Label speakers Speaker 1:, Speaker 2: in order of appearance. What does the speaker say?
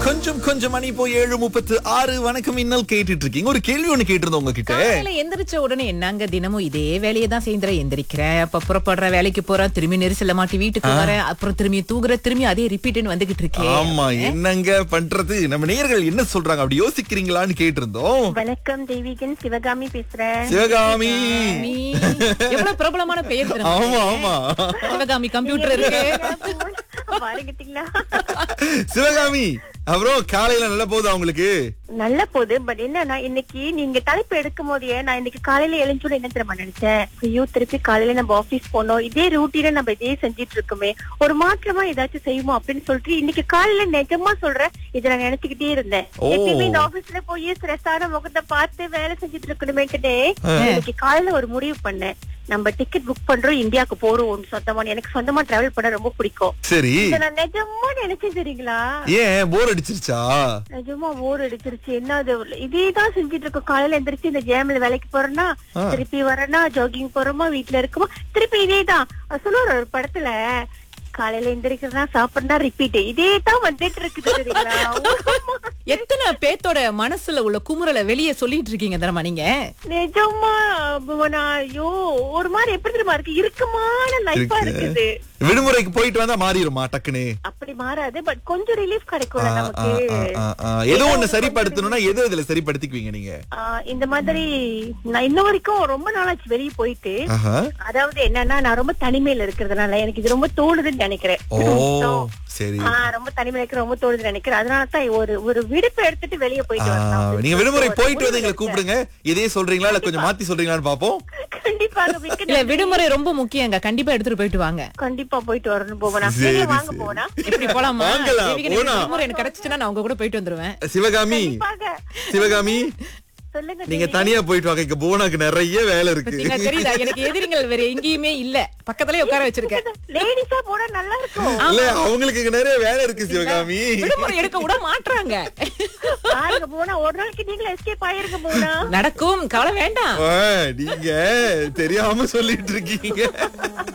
Speaker 1: கொஞ்சம் கொஞ்சம் மணி போய் ஏழு முப்பத்து ஆறு வணக்கம் இன்னல் கேட்டுட்டு இருக்கீங்க ஒரு கேள்வி ஒண்ணு கேட்டிருந்தோம் உங்ககிட்ட
Speaker 2: காலையில எந்திரிச்ச உடனே என்னங்க தினமும் இதே வேலையை தான் செய்கிற எந்திரிக்கிறேன் அப்ப புறப்படுற வேலைக்கு போறேன் திரும்பி நெரிசல்ல மாட்டி வீட்டுக்கு வரேன் அப்புறம் திரும்பி தூங்குற திரும்பி அதே ரிப்பீட்னு வந்துகிட்டு இருக்கேன்
Speaker 1: ஆமா என்னங்க பண்றது நம்ம நேயர்கள் என்ன சொல்றாங்க அப்படி யோசிக்கிறீங்களான்னு கேட்டிருந்தோம்
Speaker 3: வணக்கம் தெய்வீகன் சிவகாமி பேசுறேன்
Speaker 1: சிவகாமி
Speaker 2: நீ எவ்வளவு பிரபலமான பெயர் தெரியுமா?
Speaker 1: ஆமா ஆமா
Speaker 2: சிவகாமி கம்ப்யூட்டர் இருக்கு
Speaker 3: பாருங்கட்டீங்களா
Speaker 1: சிவகாமி அப்புறம் காலையில நல்லா போகுதா உங்களுக்கு
Speaker 3: நல்ல போது பட் என்னன்னா இன்னைக்கு நீங்க தலைப்பு எடுக்கும் போதே நான் இன்னைக்கு காலையில எழுஞ்சோட என்ன தெரியுமா நினைச்சேன் ஐயோ திருப்பி காலையில நம்ம ஆபீஸ் போனோம் இதே ரூட்டீன நம்ம இதே செஞ்சிட்டு இருக்கோமே ஒரு மாற்றமா ஏதாச்சும் செய்வோம் அப்படின்னு சொல்லிட்டு இன்னைக்கு காலையில நிஜமா சொல்றேன் இதை நான் நினைச்சுக்கிட்டே இருந்தேன்
Speaker 1: ஓ.
Speaker 3: எப்பயுமே இந்த ஆபீஸ்ல போய் ஸ்ட்ரெஸ்ஸான முகத்தை பார்த்து வேலை செஞ்சுட்டு இருக்கணுமேட்டுனே இன்னைக்கு காலையில ஒரு முடிவு பண்ணேன் நம்ம டிக்கெட் புக் பண்றோம் இந்தியாவுக்கு போறோம் சொந்தமா எனக்கு சொந்தமா டிராவல் பண்ண ரொம்ப பிடிக்கும்
Speaker 1: சரி
Speaker 3: இதை நான் நிஜமா நினைச்சேன் தெரியுங்களா
Speaker 1: ஏன் போர் அடிச்சிருச்சா
Speaker 3: நிஜமா போர் அடிச்சிருச்சு என்ன அது இதேதான் செஞ்சுட்டு இருக்கோம் காலையில எந்திரிச்சு இந்த ஜேம்ல வேலைக்கு போறேன்னா
Speaker 1: ஆ.
Speaker 3: திருப்பி வரேன்னா ஜாகிங் போறோமா வீட்டுல இருக்கோமா திருப்பி இதேதான் அது சொல்லுவாரு ஒரு படத்துல காலையில எந்திரிக்கிறதா சாப்பிடுறா ரிப்பீட் இதே தான் வந்துட்டு இருக்குது தெரியுங்களா
Speaker 2: எத்தனை பேத்தோட மனசுல உள்ள குமுறலை வெளியே சொல்லிட்டு இருக்கீங்க தரமா நீங்க
Speaker 3: நிஜமா புவனா ஐயோ ஒரு மாதிரி எப்படி தெரியுமா இருக்கு இறுக்கமான லைஃபா
Speaker 1: இருக்கு.
Speaker 3: இருக்குது
Speaker 1: விடுமுறைக்கு போயிட்டு வந்தா மாறிடுமா டக்குன்னு
Speaker 3: அப்படி மாறாது பட் கொஞ்சம் ரிலீஃப்
Speaker 1: ஆ,
Speaker 3: கிடைக்கும்ல
Speaker 1: ஆ,
Speaker 3: நமக்கு
Speaker 1: ஆ, ஆ, ஆ. ஏதோ ஒண்ணு சரிப்படுத்தணும்னா எது இதுல சரிப்படுத்திக்குவீங்க நீங்க
Speaker 3: ஆஹ் இந்த மாதிரி நான் இன்ன வரைக்கும் ரொம்ப நாளாச்சு வெளியே போயிட்டு
Speaker 1: ஆஹா.
Speaker 3: அதாவது என்னன்னா நான் ரொம்ப தனிமையில இருக்கிறதுனால எனக்கு இது ரொம்ப தோணுதுன்னு நினைக்கிறேன்
Speaker 1: ஓ
Speaker 3: So,
Speaker 1: சரி
Speaker 3: ஆஹ் ரொம்ப தனிமையில இருக்க ரொம்ப தோணுதுன்னு நினைக்கிறேன் அதனால தான் ஒரு ஒரு விடுப்பு எடுத்துட்டு வெளியே
Speaker 1: ஆ,
Speaker 3: போயிட்டு வரலாம்
Speaker 1: நீங்க விடுமுறை
Speaker 3: ஒரு
Speaker 1: போயிட்டு வந்து
Speaker 3: முடிவு
Speaker 1: எங்களை கூப்பிடுங்க இதே சொல்றீங்களா இல்ல கொஞ்சம் மாத்தி சொல்றீங்களான்னு பாப்போம்
Speaker 3: எடுத்தேன். கண்டிப்பாக மிக்க
Speaker 2: இல்ல
Speaker 3: நன்றி.
Speaker 2: விடுமுறை ரொம்ப முக்கியங்க கண்டிப்பா எடுத்துட்டு போயிட்டு வாங்க
Speaker 3: கண்டிப்பா போயிட்டு வரணும் போகணும்
Speaker 1: சரி,
Speaker 3: நீங்க வாங்க
Speaker 1: சரி.
Speaker 3: போனா
Speaker 2: எப்படி போலாமா
Speaker 1: வாங்கலாம்,
Speaker 2: தேவிக்கு எனக்கு
Speaker 1: போலாம்.
Speaker 2: விடுமுறை எனக்கு கிடைச்சுச்சுன்னா நான் உங்க கூட போயிட்டு வந்துருவேன்
Speaker 1: சிவகாமி
Speaker 3: கண்டிப்பாக
Speaker 1: சிவகாமி
Speaker 3: சொல்லுங்க
Speaker 1: நீங்க தனியா போயிட்டு வாங்க இங்க போனாக்கு நிறைய வேலை இருக்கு
Speaker 2: பாத்தீங்களா, தெரியுதா எனக்கு எதிரிகள் வேற எங்கேயுமே இல்ல பக்கத்துலயே உட்கார வச்சிருக்கேன்
Speaker 3: லேடிஸா போனா நல்லா இருக்கும்
Speaker 1: இல்ல அவங்களுக்கு இங்க நிறைய வேலை இருக்கு சிவகாமி
Speaker 2: விடுமுறை எடுக்க விட மாட்றாங்க
Speaker 3: பாருங்க போனா ஒரு நாளைக்கு நீங்களும் எஸ்கேப் ஆயிருங்க போனா
Speaker 2: நடக்கும் கவலை வேண்டாம்
Speaker 1: ஆ, நீங்க தெரியாம சொல்லிட்டு இருக்கீங்க